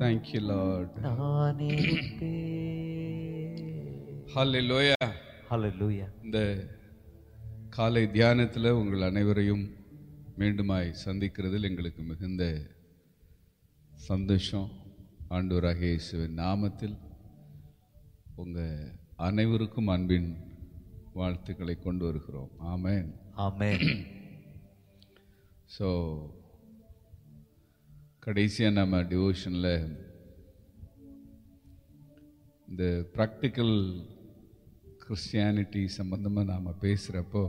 Thank you, Lord. நான் இருப்பேன் Hallelujah. ஹalleluya இந்த காலை தியானத்தில் உங்கள் அனைவரையும் மீண்டுமாய் சந்திக்கிறதில் எங்களுக்கு மிகுந்த சந்தோஷம் ஆண்டவராக இயேசுவின் நாமத்தில் உங்கள் அனைவருக்கும் அன்பின் வாழ்த்துக்களை கொண்டு வருகிறோம் ஆமென் ஆமென் ஸோ கடைசியாக நம்ம டிவோஷனில் இந்த ப்ராக்டிக்கல் கிறிஸ்டியானிட்டி சம்பந்தமாக நாம் பேசுகிறப்போ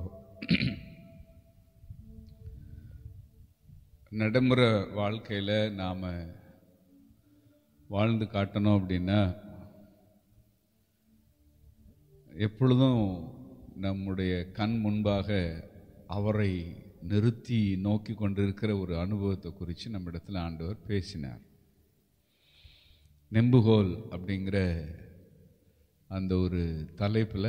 நடைமுறை வாழ்க்கையில் நாம் வாழ்ந்து காட்டணும் அப்படின்னா எப்பொழுதும் நம்முடைய கண் முன்பாக அவரை நிறுத்தி நோக்கி கொண்டிருக்கிற ஒரு அனுபவத்தை குறித்து நம்ம இடத்துல ஆண்டவர் பேசினார் நெம்புகோல் அப்படிங்கிற அந்த ஒரு தலைப்பில்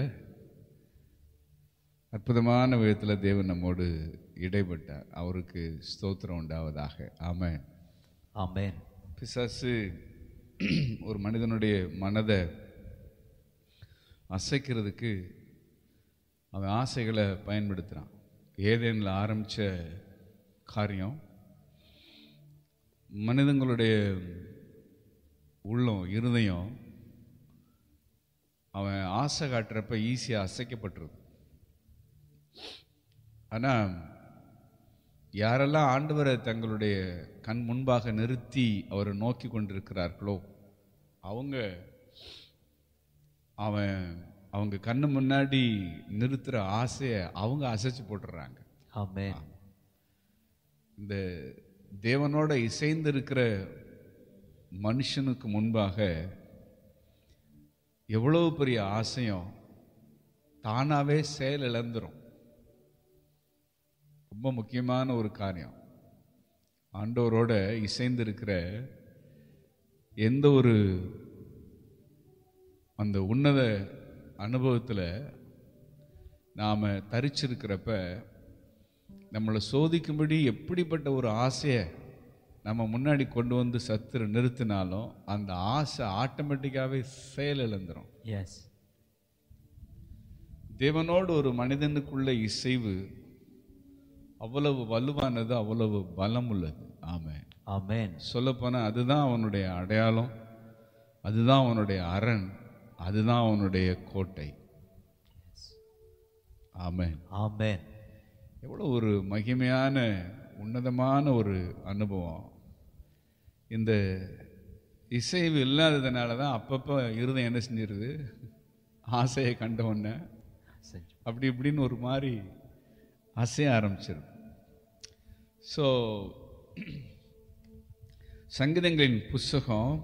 அற்புதமான விதத்தில் தேவன் நம்மோடு இடைப்பட்டார் அவருக்கு ஸ்தோத்திரம் உண்டாவதாக ஆமென் ஆமென் பிசாசு ஒரு மனிதனுடைய மனதை அசைக்கிறதுக்கு அவன் ஆசைகளை பயன்படுத்துகிறான் ஏதேனில் ஆரம்பித்த காரியம் மனிதங்களுடைய உள்ளம் இருதயம் அவன் ஆசை காட்டுறப்ப ஈஸியாக அசைக்கப்பட்டுருது ஆனால் யாரெல்லாம் ஆண்டவரை தங்களுடைய கண் முன்பாக நிறுத்தி அவரை நோக்கி கொண்டிருக்கிறார்களோ அவங்க அவன் அவங்க கண்ணு முன்னாடி நிறுத்துற ஆசையை அவங்க அசைச்சு போட்டுடுறாங்க ஆமென் இந்த தேவனோட இசைந்து இருக்கிற மனுஷனுக்கு முன்பாக எவ்வளவு பெரிய ஆசையும் தானாவே செயல் இழந்துரும் ரொம்ப முக்கியமான ஒரு காரியம் ஆண்டவரோட இசைந்து இருக்கிற எந்த ஒரு அந்த உன்னத அனுபவத்தில் நாம் தரிச்சிருக்கிறப்ப நம்மளை சோதிக்கும்படி எப்படிப்பட்ட ஒரு ஆசையை நம்ம முன்னாடி கொண்டு வந்து சத்துரு நிறுத்தினாலும் அந்த ஆசை ஆட்டோமேட்டிக்காகவே செயல் இழந்துரும் எஸ் தேவனோடு ஒரு மனிதனுக்குள்ள இசைவு அவ்வளவு வலுவானது அவ்வளவு பலம் உள்ளது ஆமென் ஆமென் சொல்லப்போனால் அதுதான் அவனுடைய அடையாளம் அதுதான் அவனுடைய அரண் அதுதான் அவனுடைய கோட்டை ஆமென் ஆமென் எவ்வளோ ஒரு மகிமையான உன்னதமான ஒரு அனுபவம் இந்த இசைவு இல்லாததுனால தான் அப்பப்போ இருதயம் என்ன செஞ்சிருது ஆசையை கண்ட உடனே செஞ்சு அப்படி இப்படின்னு ஒரு மாதிரி அசைய ஆரம்பிச்சிருது ஸோ சங்கீதங்களின் புஸ்தகம்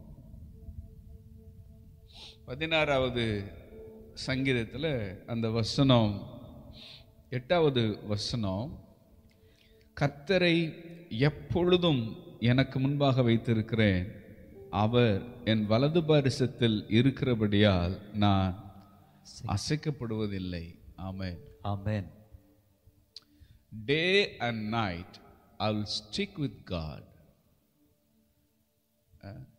பதினாறாவது சங்கீதத்தில் அந்த வசனம் எட்டாவது வசனம் கர்த்தரை எப்பொழுதும் எனக்கு முன்பாக வைத்திருக்கிறேன் அவர் என் வலது பாரிசத்தில் இருக்கிறபடியால் நான் அசைக்கப்படுவதில்லை amen amen day and night I will stick with God